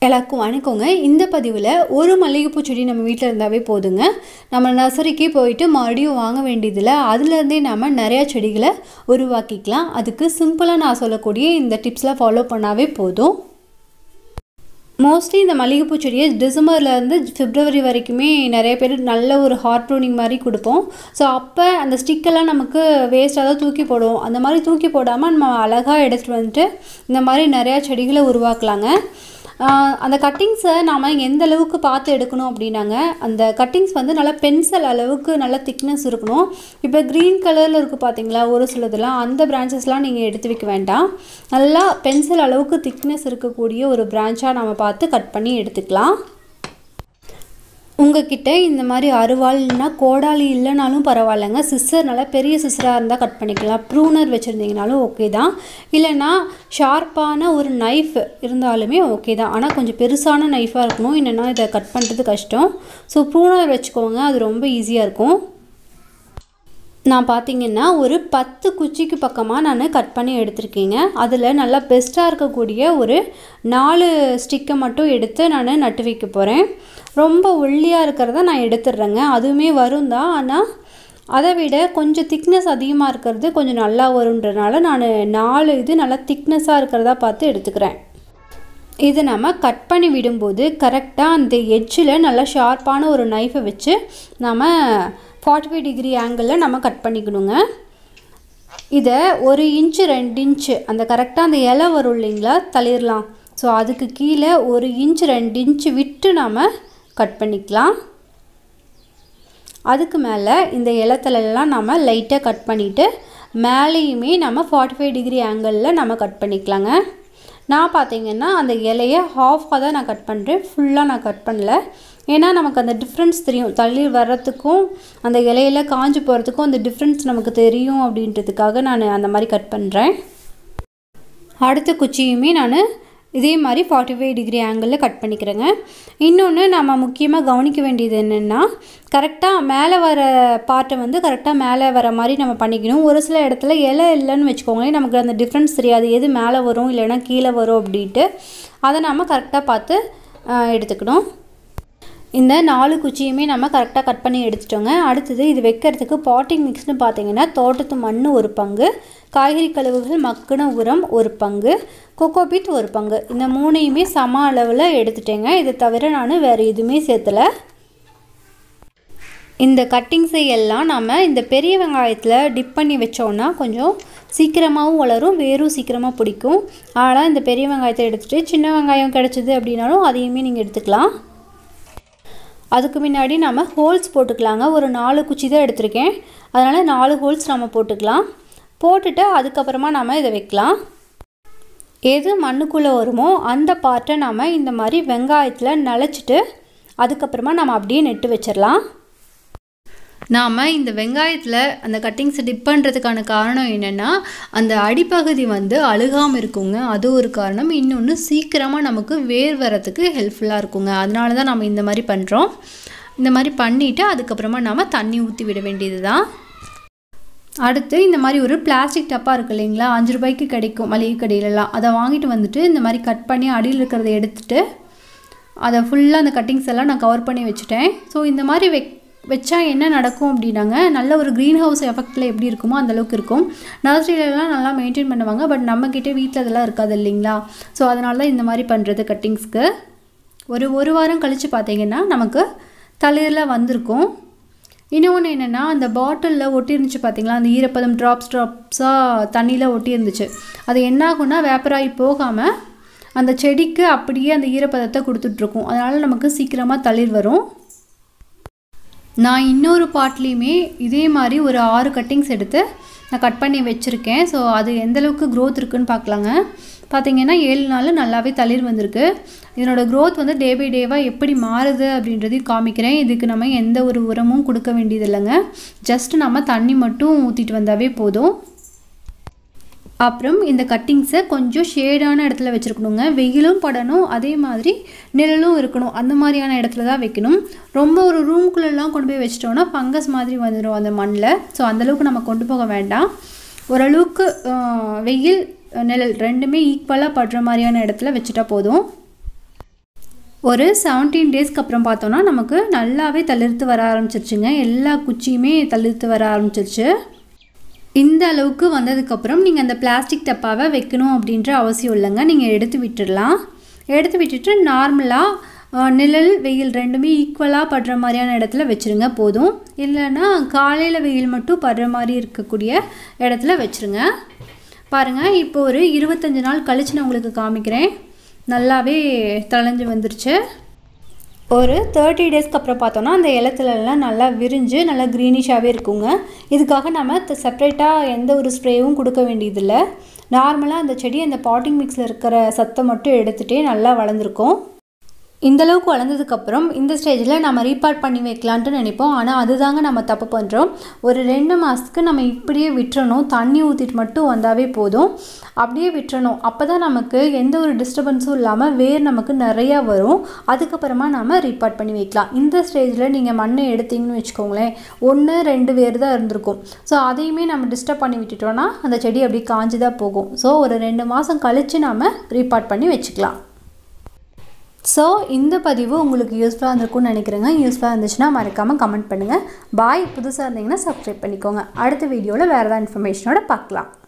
எல்லாருக்கும் வணக்கங்க இந்த பதிவில் ஒரு மல்லிகைப்பூ செடி நம்ம வீட்டில் இருந்தாவே போதுங்க நம்ம நர்சரிக்கு போயிட்டு மறுபடியும் வாங்க வேண்டியதில்லை அதுலேருந்தே நம்ம நிறையா செடிகளை உருவாக்கிக்கலாம் அதுக்கு சிம்பிளாக நான் சொல்லக்கூடிய இந்த டிப்ஸ்லாம் ஃபாலோ பண்ணாவே போதும் மோஸ்ட்லி இந்த மல்லிகைப்பூ செடியை டிசம்பர்லேருந்து பிப்ரவரி வரைக்குமே நிறைய பேர் நல்ல ஒரு ஹார்ட் ப்ரூனிங் மாதிரி கொடுப்போம் ஸோ அப்போ அந்த ஸ்டிக்கெல்லாம் நமக்கு வேஸ்ட்டாக தான் தூக்கி போடுவோம் அந்த மாதிரி தூக்கி போடாமல் நம்ம அழகாக எடுத்துகிட்டு வந்துட்டு இந்த மாதிரி நிறையா செடிகளை உருவாக்கலாங்க ஆஹ் அந்த கட்டிங்ஸை நாம் எந்த அளவுக்கு பார்த்து எடுக்கணும் அப்படின்னாங்க அந்த கட்டிங்ஸ் வந்து நல்லா பென்சில் அளவுக்கு நல்ல திக்னஸ் இருக்கணும் இப்போ க்ரீன் கலரில் இருக்குது பார்த்தீங்களா ஒரு சிலதெல்லாம் அந்த பிரான்ச்சஸ்லாம் நீங்கள் எடுத்து வைக்க வேண்டாம் நல்லா பென்சில் அளவுக்கு திக்னஸ் இருக்கக்கூடிய ஒரு பிரான்ச்சாக நம்ம பார்த்து கட் பண்ணி எடுத்துக்கலாம் உங்ககிட்ட இந்த மாதிரி அருவாள் இல்லைனா கோடாலி இல்லைனாலும் பரவாயில்லைங்க சிஸ்ஸர் நல்லா பெரிய சிஸ்ஸராக இருந்தால் கட் பண்ணிக்கலாம் ப்ரூனர் வச்சுருந்தீங்கனாலும் ஓகே தான் இல்லைனா ஷார்ப்பான ஒரு நைஃப் இருந்தாலுமே ஓகே தான் ஆனால் கொஞ்சம் பெருசான நைஃபாக இருக்கணும் இல்லைன்னா இதை கட் பண்ணுறது கஷ்டம் ஸோ ப்ரூனர் வச்சுக்கோங்க அது ரொம்ப ஈஸியாக இருக்கும் நான் பார்த்தீங்கன்னா ஒரு பத்து குச்சிக்கு பக்கமாக நான் கட் பண்ணி எடுத்திருக்கேங்க அதில் நல்லா பெஸ்ட்டாக இருக்கக்கூடிய ஒரு நாலு ஸ்டிக்கை மட்டும் எடுத்து நான் நட்டு வைக்க போகிறேன் ரொம்ப ஒல்லியாக இருக்கிறத நான் எடுத்துடுறேங்க அதுவுமே வரும் தான் ஆனால் அதை விட கொஞ்சம் திக்னஸ் அதிகமாக இருக்கிறது கொஞ்சம் நல்லா வருன்றனால நான் நாலு இது நல்லா திக்னஸாக இருக்கிறதா பார்த்து எடுத்துக்கிறேன் இதை நம்ம கட் பண்ணி விடும்போது கரெக்டாக அந்த எட்ஜில் நல்லா ஷார்ப்பான ஒரு நைஃபை வச்சு நம்ம ஃபார்ட்டி ஃபைவ் டிகிரி ஆங்கிளில் நம்ம கட் பண்ணிக்கணுங்க இதை ஒரு இன்ச்சு ரெண்டு இன்ச்சு அந்த கரெக்டாக அந்த இலை வரும் இல்லைங்களா தளிரலாம் ஸோ அதுக்கு கீழே ஒரு இன்ச்சு ரெண்டு இன்ச்சு விட்டு நாம் கட் பண்ணிக்கலாம் அதுக்கு மேலே இந்த இலத்தலெல்லாம் நம்ம லைட்டாக கட் பண்ணிவிட்டு மேலேயுமே நம்ம ஃபார்ட்டி ஃபைவ் டிகிரி ஆங்கிளில் நம்ம கட் பண்ணிக்கலாங்க நான் பார்த்தீங்கன்னா அந்த இலையை ஹாஃபாக தான் நான் கட் பண்ணுறேன் ஃபுல்லாக நான் கட் பண்ணல ஏன்னா நமக்கு அந்த டிஃப்ரென்ஸ் தெரியும் தள்ளி வர்றதுக்கும் அந்த இலையில காஞ்சு போகிறதுக்கும் அந்த டிஃப்ரென்ஸ் நமக்கு தெரியும் அப்படின்றதுக்காக நான் அந்த மாதிரி கட் பண்ணுறேன் அடுத்த குச்சியுமே நான் இதே மாதிரி ஃபார்ட்டி ஃபைவ் டிகிரி ஆங்கிளில் கட் பண்ணிக்கிறேங்க இன்னொன்று நம்ம முக்கியமாக கவனிக்க வேண்டியது என்னென்னா கரெக்டாக மேலே வர பார்ட்டை வந்து கரெக்டாக மேலே வர மாதிரி நம்ம பண்ணிக்கணும் ஒரு சில இடத்துல இலை இல்லைன்னு வச்சுக்கோங்களேன் நமக்கு அந்த டிஃப்ரென்ஸ் தெரியாது எது மேலே வரும் இல்லைன்னா கீழே வரும் அப்படின்ட்டு அதை நம்ம கரெக்டாக பார்த்து ஆஹ், எடுத்துக்கணும் இந்த நாலு குச்சியுமே நம்ம கரெக்டாக கட் பண்ணி எடுத்துட்டோங்க அடுத்தது இது வைக்கிறதுக்கு பாட்டிங் மிக்ஸ்னு பார்த்தீங்கன்னா தோட்டத்து மண் ஒரு பங்கு காய்கறி கழிவுகள் மக்கின உரம் ஒரு பங்கு கொக்கோபீட் ஒரு பங்கு இந்த மூணையுமே சம அளவில் எடுத்துட்டேங்க இதை தவிர நான் வேறு எதுவுமே சேர்த்தலை இந்த கட்டிங்ஸை எல்லாம் நம்ம இந்த பெரிய வெங்காயத்தில் டிப் பண்ணி வச்சோன்னா கொஞ்சம் சீக்கிரமாகவும் வளரும் வேரும் சீக்கிரமாக பிடிக்கும் ஆனால் இந்த பெரிய வெங்காயத்தை எடுத்துகிட்டு சின்ன வெங்காயம் கிடச்சிது அப்படின்னாலும் அதையுமே நீங்கள் எடுத்துக்கலாம் அதுக்கு முன்னாடி நம்ம ஹோல்ஸ் போட்டுக்கலாங்க ஒரு நாலு குச்சி தான் எடுத்திருக்கேன் அதனால் நாலு ஹோல்ஸ் நம்ம போட்டுக்கலாம் போட்டுட்டு அதுக்கப்புறமா நம்ம இதை வைக்கலாம் எது மண்ணுக்குள்ளே வருமோ அந்த பார்ட்டை நம்ம இந்த மாதிரி வெங்காயத்தில் நனைச்சிட்டு அதுக்கப்புறமா நம்ம அப்படியே நெட்டு வச்சிடலாம் நாம் இந்த வெங்காயத்தில் அந்த கட்டிங்ஸை டிப் பண்ணுறதுக்கான காரணம் என்னென்னா அந்த அடிப்பகுதி வந்து அழுகாமல் இருக்குங்க அது ஒரு காரணம் இன்னொன்று சீக்கிரமாக நமக்கு வேர் வரத்துக்கு ஹெல்ப்ஃபுல்லாக இருக்குங்க அதனால தான் நம்ம இந்த மாதிரி பண்ணுறோம் இந்த மாதிரி பண்ணிவிட்டு அதுக்கப்புறமா நாம் தண்ணி ஊற்றி விட வேண்டியது தான் அடுத்து இந்த மாதிரி ஒரு பிளாஸ்டிக் டப்பா இருக்கு இல்லைங்களா அஞ்சு ரூபாய்க்கு கிடைக்கும் மளிகை கடையிலலாம் அதை வாங்கிட்டு வந்துட்டு இந்த மாதிரி கட் பண்ணி அடியில் இருக்கிறத எடுத்துட்டு அதை ஃபுல்லாக அந்த கட்டிங்ஸ் எல்லாம் நான் கவர் பண்ணி வச்சுட்டேன் ஸோ இந்த மாதிரி வெக் வச்சா என்ன நடக்கும் அப்படின்னாங்க நல்ல ஒரு க்ரீன் ஹவுஸ் எஃபெக்டில் எப்படி இருக்குமோ அந்த அளவுக்கு இருக்கும் நர்சரியிலலாம் நல்லா மெயின்டைன் பண்ணுவாங்க பட் நம்மக்கிட்ட வீட்டில் அதெல்லாம் இருக்காது இல்லைங்களா ஸோ அதனால தான் இந்த மாதிரி பண்ணுறது கட்டிங்ஸ்க்கு ஒரு ஒரு வாரம் கழித்து பார்த்தீங்கன்னா நமக்கு தளிரில் வந்திருக்கும் இன்னொன்று என்னென்னா அந்த பாட்டிலில் ஒட்டியிருந்துச்சு பார்த்தீங்களா அந்த ஈரப்பதம் ட்ராப்ஸ் ட்ராப்ஸாக தண்ணியில் ஒட்டியிருந்துச்சு அது என்ன ஆகும்னா வேப்பராகி போகாமல் அந்த செடிக்கு அப்படியே அந்த ஈரப்பதத்தை கொடுத்துட்ருக்கும் அதனால் நமக்கு சீக்கிரமாக தளிர் வரும் நான் இன்னொரு பாட்லேயுமே இதே மாதிரி ஒரு ஆறு கட்டிங்ஸ் எடுத்து நான் கட் பண்ணி வச்சுருக்கேன் ஸோ அது எந்த அளவுக்கு க்ரோத் இருக்குன்னு பார்க்கலாங்க பார்த்தீங்கன்னா ஏழு நாள் நல்லாவே தளிர் வந்திருக்கு இதனோட க்ரோத் வந்து டே பை டேவாக எப்படி மாறுது அப்படின்றதையும் காமிக்கிறேன் இதுக்கு நம்ம எந்த ஒரு உரமும் கொடுக்க வேண்டியது இல்லைங்க ஜஸ்ட் நம்ம தண்ணி மட்டும் ஊற்றிட்டு வந்தாவே போதும் அப்புறம் இந்த கட்டிங்ஸை கொஞ்சம் ஷேடான இடத்துல வச்சுருக்கணுங்க வெயிலும் படணும் அதே மாதிரி நிழலும் இருக்கணும் அந்த மாதிரியான இடத்துல தான் வைக்கணும் ரொம்ப ஒரு ரூம்குள்ளெல்லாம் கொண்டு போய் வச்சிட்டோம்னா ஃபங்கஸ் மாதிரி வந்துடும் அந்த மண்ணில் ஸோ அந்தளவுக்கு நம்ம கொண்டு போக வேண்டாம் ஓரளவுக்கு ஆஹ், வெயில் நிழல் ரெண்டுமே ஈக்குவலாக படுற மாதிரியான இடத்துல வச்சுட்டா போதும் ஒரு செவன்டீன் டேஸ்க்கு அப்புறம் பார்த்தோன்னா நமக்கு நல்லாவே தளிர்த்து வர ஆரம்பிச்சிருச்சுங்க எல்லா குச்சியுமே தளிர்த்து வர ஆரம்பிச்சிருச்சு இந்த அளவுக்கு வந்ததுக்கப்புறம் நீங்கள் அந்த பிளாஸ்டிக் டப்பாவை வைக்கணும் அப்படின்ற அவசியம் இல்லைங்க நீங்கள் எடுத்து விட்டுடலாம் எடுத்து விட்டுட்டு நார்மலாக நிழல் வெயில் ரெண்டுமே ஈக்குவலாக படுற மாதிரியான இடத்துல வச்சுருங்க போதும் இல்லைன்னா காலையில் வெயில் மட்டும் படுற மாதிரி இருக்கக்கூடிய இடத்துல வச்சுருங்க பாருங்கள் இப்போ ஒரு இருபத்தஞ்சி நாள் கழிச்சு நான் உங்களுக்கு காமிக்கிறேன் நல்லாவே தளைஞ்சு வந்துருச்சு ஒரு தேர்ட்டி டேஸ்க்கு அப்புறம் பார்த்தோன்னா அந்த இலத்துலலாம் நல்லா விரிஞ்சு நல்லா க்ரீனிஷாகவே இருக்குங்க இதுக்காக நம்ம செப்பரேட்டாக எந்த ஒரு ஸ்ப்ரேவும் கொடுக்க வேண்டியதில்லை நார்மலாக அந்த செடி அந்த பாட்டிங் மிக்ஸில் இருக்கிற சத்தை மட்டும் எடுத்துகிட்டே நல்லா வளர்ந்துருக்கும் இந்த அளவுக்கு வளர்ந்ததுக்கப்புறம் இந்த ஸ்டேஜில் நம்ம ரீபார்ட் பண்ணி வைக்கலான்ட்டு நினைப்போம் ஆனால் அதுதாங்க நம்ம தப்பு பண்ணுறோம் ஒரு ரெண்டு மாதத்துக்கு நம்ம இப்படியே விட்டுறணும் தண்ணி ஊற்றிட்டு மட்டும் வந்தாவே போதும் அப்படியே விட்டுறணும் அப்போ தான் நமக்கு எந்த ஒரு டிஸ்டர்பன்ஸும் இல்லாமல் வேர் நமக்கு நிறையா வரும் அதுக்கப்புறமா நம்ம ரீபார்ட் பண்ணி வைக்கலாம் இந்த ஸ்டேஜில் நீங்கள் மண்ணை எடுத்தீங்கன்னு வச்சுக்கோங்களேன் ஒன்று ரெண்டு வேர் தான் இருந்திருக்கும் ஸோ அதையுமே நம்ம டிஸ்டர்ப் பண்ணி விட்டுட்டோன்னா அந்த செடி அப்படி காஞ்சு தான் போகும் ஸோ ஒரு ரெண்டு மாதம் கழித்து நம்ம ரீபார்ட் பண்ணி வச்சுக்கலாம் ஸோ இந்த பதிவு உங்களுக்கு யூஸ்ஃபுல்லாக இருந்திருக்கும்னு நினைக்கிறேங்க யூஸ்ஃபுல்லாக இருந்துச்சுன்னா மறக்காமல் கமெண்ட் பண்ணுங்கள் பாய் புதுசாக இருந்தீங்கன்னா சப்ஸ்கிரைப் பண்ணிக்கோங்க அடுத்த வீடியோவில் வேறு ஏதாவது இன்ஃபர்மேஷனோட பார்க்கலாம்